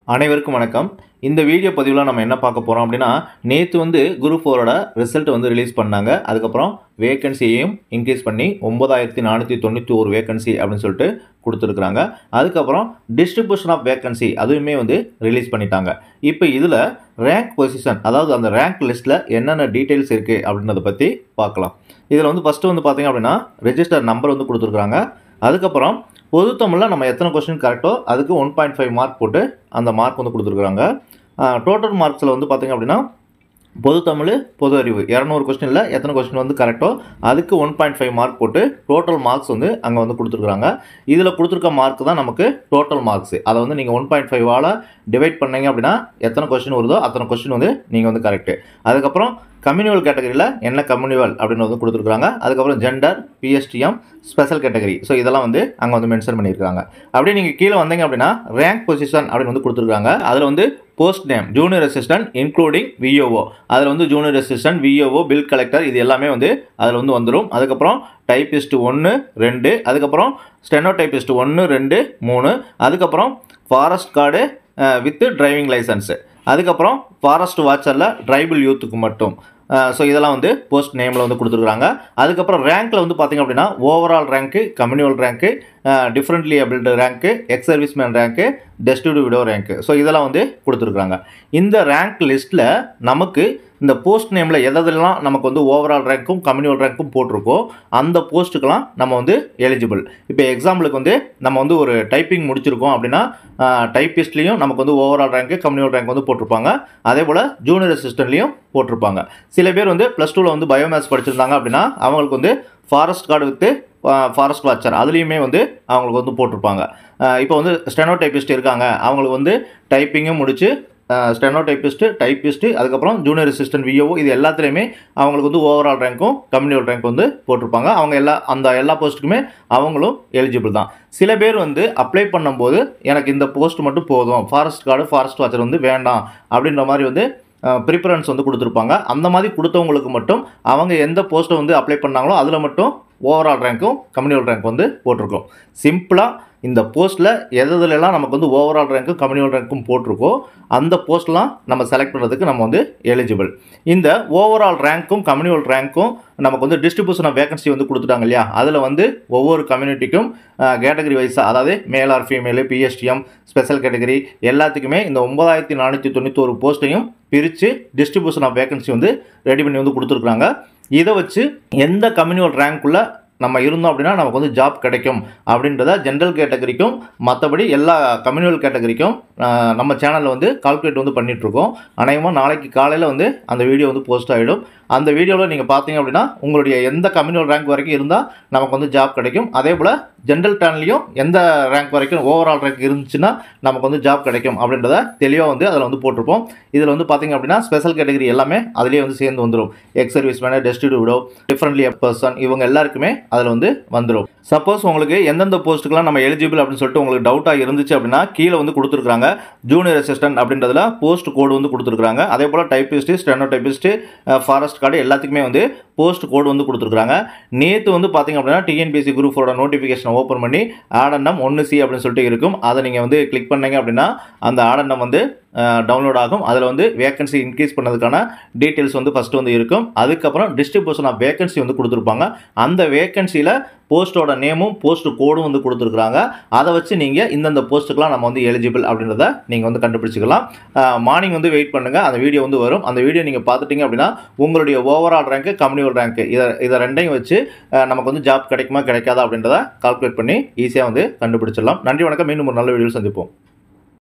அனைவருக்கும் வணக்கம் இந்த வீடியோ பதிவில் நம்ம என்ன பார்க்க போகிறோம் அப்படின்னா நேற்று வந்து குரூப் ஃபோரோட ரிசல்ட் வந்து ரிலீஸ் பண்ணாங்க அதுக்கப்புறம் வேகன்சியையும் இன்க்ரீஸ் பண்ணி ஒன்பதாயிரத்தி நானூற்றி தொண்ணூற்றி ஒரு வேகன்சி அப்படின்னு சொல்லிட்டு கொடுத்துருக்குறாங்க அதுக்கப்புறம் டிஸ்ட்ரிபியூஷன் ஆஃப் வேகன்சி அதுவுமே வந்து ரிலீஸ் பண்ணிட்டாங்க இப்போ இதில் ரேங்க் பொசிஷன் அதாவது அந்த ரேங்க் லிஸ்ட்டில் என்னென்ன டீட்டெயில்ஸ் இருக்குது அப்படின்றத பற்றி பார்க்கலாம் இதில் வந்து ஃபஸ்ட்டு வந்து பார்த்திங்க அப்படின்னா ரெஜிஸ்டர் நம்பர் வந்து கொடுத்துருக்குறாங்க அதுக்கப்புறம் பொது தமிழில் நம்ம எத்தனை கொஸ்டின் கரெக்டோ அதுக்கு ஒன் பாயிண்ட் ஃபைவ் மார்க் போட்டு அந்த மார்க் வந்து கொடுத்துருக்குறாங்க டோட்டல் மார்க்ஸில் வந்து பார்த்திங்க அப்படின்னா பொது தமிழ் பொது அறிவு இரநூறு கொஸ்டினில் எத்தனை கொஸ்டின் வந்து கரெக்டோ அதுக்கு ஒன் பாயிண்ட் ஃபைவ் மார்க் போட்டு டோட்டல் மார்க்ஸ் வந்து அங்கே வந்து கொடுத்துருக்குறாங்க இதில் கொடுத்துருக்க மார்க் தான் நமக்கு டோட்டல் மார்க்ஸ் அதை வந்து நீங்கள் ஒன் பாயிண்ட் ஃபைவால் டிவைட் பண்ணீங்க அப்படின்னா எத்தனை கொஸ்டின் வருதோ அத்தனை கொஸ்டின் வந்து நீங்கள் வந்து கரெக்டு அதுக்கப்புறம் கம்யூனிவல் கேட்டகரியில் என்ன கம்யூனிவல் அப்படின்னு வந்து கொடுத்துருக்காங்க அதுக்கப்புறம் gender PSTM special category so இதெல்லாம் வந்து அங்கே வந்து மென்ஷன் பண்ணியிருக்காங்க அப்படியே நீங்கள் கீழே வந்தீங்க அப்படின்னா ரேங்க் பொசிஷன் அப்படின்னு வந்து கொடுத்துருக்காங்க அதில் வந்து post name junior assistant including VAO அதில் வந்து junior assistant VAO bill collector இது எல்லாமே வந்து அதில் வந்து வந்துடும் அதுக்கப்புறம் டைப்பிஸ்ட் ஒன்று ரெண்டு அதுக்கப்புறம் ஸ்டெனோ டைப்பிஸ்ட் ஒன்று ரெண்டு மூணு அதுக்கப்புறம் forest guard with driving licence அதுக்கப்புறம் ஃபாரஸ்ட் வாட்சரில் ட்ரைபிள் யூத்துக்கு மட்டும் ஸோ இதெல்லாம் வந்து போஸ்ட் நேமில் வந்து கொடுத்துருக்குறாங்க அதுக்கப்புறம் ரேங்க்கில் வந்து பார்த்திங்க அப்படின்னா overall rank communal rank differently abled rank ex serviceman rank destitute widow rank so இதெல்லாம் வந்து கொடுத்துருக்குறாங்க இந்த ரேங்க் லிஸ்ட்டில் நமக்கு இந்த போஸ்ட் நேமில் எதெல்லாம் நமக்கு வந்து ஓவரால் ரேங்க்கும் கம்யூனிவல் ரேங்க்கும் போட்டிருக்கோ அந்த போஸ்ட்டுக்கெல்லாம் நம்ம வந்து எலிஜிபிள் இப்போ எக்ஸாம்பிளுக்கு வந்து நம்ம வந்து ஒரு டைப்பிங் முடிச்சிருக்கோம் அப்படின்னா டைப்பிஸ்ட்லேயும் நமக்கு வந்து ஓவரால் ரேங்க்கு கம்யூனிவல் ரேங்க் வந்து போட்டிருப்பாங்க அதே போல் ஜூனியர் அசிஸ்டன்ட்லேயும் போட்டிருப்பாங்க சில பேர் வந்து ப்ளஸ் டூவில் வந்து பயோமேத்ஸ் படிச்சிருந்தாங்க அப்படின்னா அவங்களுக்கு வந்து forest guard with forest watcher அதுலேயுமே வந்து அவங்களுக்கு வந்து போட்டிருப்பாங்க இப்போ வந்து ஸ்டெனோ டைப்பிஸ்ட் இருக்காங்க அவங்களுக்கு வந்து டைப்பிங்கும் முடித்து ஸ்டெனோ டைப்பிஸ்ட்டு டைப்பிஸ்ட்டு அதுக்கப்புறம் ஜூனியர் அசிஸ்டன்ட் விஓஓ இது எல்லாத்துலேயுமே அவங்களுக்கு வந்து ஓவரால் ரேங்க்கும் கம்யூனிவல் ரேங்க் வந்து போட்டிருப்பாங்க அவங்க எல்லா அந்த எல்லா போஸ்ட்டுக்குமே அவங்களும் எலிஜிபிள் தான் சில பேர் வந்து அப்ளை பண்ணும்போது எனக்கு இந்த போஸ்ட் மட்டும் போதும் ஃபாரஸ்ட் கார்டு ஃபாரஸ்ட் வாட்சர் வந்து வேண்டாம் அப்படின்ற மாதிரி வந்து ப்ரிஃபரன்ஸ் வந்து கொடுத்துருப்பாங்க அந்த மாதிரி கொடுத்தவங்களுக்கு மட்டும் அவங்க எந்த போஸ்ட்டை வந்து அப்ளை பண்ணாங்களோ அதில் மட்டும் ஓவரால் ரேங்க்கும் கம்யூனிவல் ரேங்க் வந்து போட்டிருக்கோம் சிம்பிளாக இந்த போஸ்ட்டில் எதுலலாம் நமக்கு வந்து ஓவரால் ரேங்க்கும் கம்யூனிவல் ரேங்க்கும் போட்டிருக்கோ அந்த போஸ்ட்லாம் நம்ம செலக்ட் பண்ணுறதுக்கு நம்ம வந்து எலிஜிபிள் இந்த ஓவரால் ரேங்க்கும் கம்யூனிவல் ரேங்க்கும் நமக்கு வந்து டிஸ்ட்ரிபியூஷன் ஆஃப் வேகன்சி வந்து கொடுத்துட்டாங்க இல்லையா அதில் வந்து ஒவ்வொரு கம்யூனிட்டிக்கும் கேட்டகரி வைஸாக அதாவது male or female PSTM special category எல்லாத்துக்குமே இந்த ஒன்பதாயிரத்தி நானூற்றி தொண்ணூத்தோரு போஸ்ட்டையும் பிரித்து டிஸ்ட்ரிபியூஷன் ஆஃப் வேகன்சி வந்து ரெடி பண்ணி வந்து கொடுத்துருக்குறாங்க இதை வச்சு எந்த கம்யூனிவல் ரேங்க்குள்ளே நம்ம இருந்தோம் அப்படின்னா நமக்கு வந்து ஜாப் கிடைக்கும் அப்படின்றத ஜென்ரல் கேட்டகரிக்கும் மற்றபடி எல்லா கம்யூனிவல் கேட்டகரிக்கும் நம்ம சேனலில் வந்து கால்குலேட் வந்து பண்ணிகிட்ருக்கோம் அநேகமாக நாளைக்கு காலையில் வந்து அந்த வீடியோ வந்து போஸ்ட் ஆகிடும் அந்த வீடியோவில் நீங்கள் பார்த்தீங்க அப்படின்னா உங்களுடைய எந்த கம்யூனிவல் ரேங்க் வரைக்கும் இருந்தால் நமக்கு வந்து ஜாப் கிடைக்கும் அதே போல் ஜென்ரல் டேன்லேயும் எந்த ரேங்க் வரைக்கும் ஓவரால் ரேங்க் இருந்துச்சுன்னா நமக்கு வந்து ஜாப் கிடைக்கும் அப்படின்றத தெளிவாக வந்து அதில் வந்து போட்டிருப்போம் இதில் வந்து பார்த்திங்க அப்படின்னா ஸ்பெஷல் கேட்டகரி எல்லாமே அதிலே வந்து சேர்ந்து வந்துடும் எக்ஸ் சர்வீஸ் மேனே டெஸ்டிடு விடோ டிஃப்ரெண்ட்லி பர்சன் இவங்க எல்லாருக்குமே அதில் வந்து வந்துடும் சப்போஸ் உங்களுக்கு எந்தெந்த போஸ்ட்டுக்கெலாம் நம்ம எலிஜிபிள் அப்படின்னு சொல்லிட்டு உங்களுக்கு டவுட்டாக இருந்துச்சு அப்படின்னா கீழே வந்து கொடுத்துருக்காங்க ஜூனியர் அசிஸ்டன்ட் அப்படின்றதுல போஸ்ட் கோடு வந்து கொடுத்துருக்காங்க அதே போல் typist steno typist forest guard எல்லாத்துக்குமே வந்து போஸ்ட் கோடு வந்து கொடுத்துருக்காங்க நேற்று வந்து பார்த்திங்க அப்படின்னா டிஎன்பிஎஸ்சி குரூப் ஃபோரோட நோட்டிஃபிகேஷனை ஓப்பன் பண்ணி ஆடன்னம் ஒன்று சி அப்படின்னு சொல்லிட்டு இருக்கும் அதை நீங்கள் வந்து கிளிக் பண்ணீங்க அப்படின்னா அந்த ஆடன்னம் வந்து டவுன்லோட் ஆகும் அதில் வந்து வேகன்சி இன்க்ரீஸ் பண்ணதுக்கான டீட்டெயில்ஸ் வந்து ஃபஸ்ட்டு வந்து இருக்கும் அதுக்கப்புறம் டிஸ்ட்ரிபியூஷன் ஆஃப் வேகன்சி வந்து கொடுத்துருப்பாங்க அந்த வேகன்சியில் போஸ்ட்டோட நேமும் போஸ்ட் கோடும் வந்து கொடுத்துருக்குறாங்க அதை வச்சு நீங்கள் இந்தந்த போஸ்ட்டுக்கெலாம் நம்ம வந்து எலிஜிபிள் அப்படின்றத நீங்கள் வந்து கண்டுபிடிச்சிக்கலாம் மார்னிங் வந்து வெயிட் பண்ணுங்கள் அந்த வீடியோ வந்து வரும் அந்த வீடியோ நீங்கள் பார்த்துட்டிங்க அப்படின்னா உங்களுடைய ஓவரால் ரேங்க்கு கம்யூனிவல் ரேங்க்கு இதை இதை ரெண்டையும் வச்சு நமக்கு வந்து ஜாப் கிடைக்குமா கிடைக்காதா அப்படின்றத கால்குலேட் பண்ணி ஈஸியாக வந்து கண்டுபிடிச்சிடலாம் நன்றி வணக்கம் மீண்டும் ஒரு நல்ல வீடியோ சந்திப்போம்